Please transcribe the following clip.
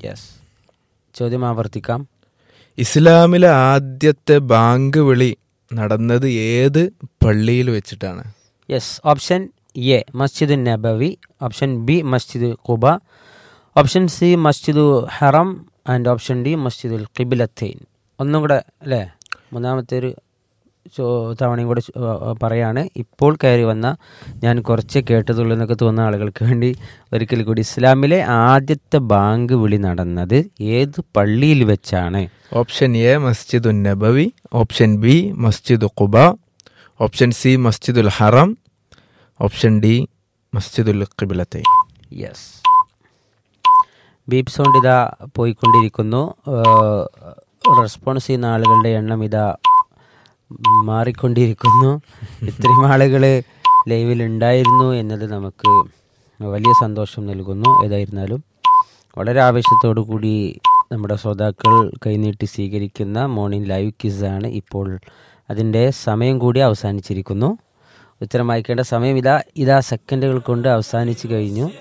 yes ചോദ്യം ആവർത്തിക്കാം ഇസ്ലാമിലെ ആദ്യത്തെ ബാങ്ക് വിളി നടന്നത് ഏത് പള്ളിയിൽ വെച്ചിട്ടാണ് yes option A Masjid Nabawi option B Masjid Quba option C Masjid Haram and option D Masjid al Qiblatain ഒന്നും കൂടെ അല്ലേ മൂന്നാമത്തെ ഒരു ചോ- തവണയും കൂടെ ചോ- ആ, പറയാണ് ഇപ്പോൾ കയറി വന്ന ഞാൻ കുറച്ച് കേട്ടതുള്ളൂ എന്നൊക്കെ തോന്നുന്ന ആളുകൾക്ക് വേണ്ടി ഒരിക്കൽ കൂടി ഇസ്ലാമിലെ ആദ്യത്തെ ബാങ്ക് വിളി നടന്നത് ഏത് പള്ളിയിൽ വെച്ചാണ് option A Masjid an Nabawi option B Masjid Quba option C Masjid al Haram option D മസ്ജിദുൽ ഖിബിലത്തെ യെസ് ബീപ് സൗണ്ട് ഇതാ പോയിക്കൊണ്ടിരിക്കുന്നു ഏഹ്, റെസ്പോൺസ് ചെയ്യുന്ന ആളുകളുടെ എണ്ണം ഇതാ മാറിക്കൊണ്ടിരിക്കുന്നു ഇത്രയും ആളുകൾ ലൈവിൽ ഉണ്ടായിരുന്നു എന്നത് നമുക്ക് വലിയ സന്തോഷം നൽകുന്നു ഏതായിരുന്നാലും വളരെ ആവേശത്തോടു കൂടി നമ്മുടെ ശ്രോതാക്കൾ കൈനീട്ടി സ്വീകരിക്കുന്ന മോർണിംഗ് ലൈവ് കിസാണ് ഇപ്പോൾ അതിൻ്റെ സമയം കൂടി അവസാനിച്ചിരിക്കുന്നു ഉത്തരം അയക്കേണ്ട സമയം ഇതാ ഇതാ സെക്കൻഡുകൾ കൊണ്ട് അവസാനിച്ചു കഴിഞ്ഞു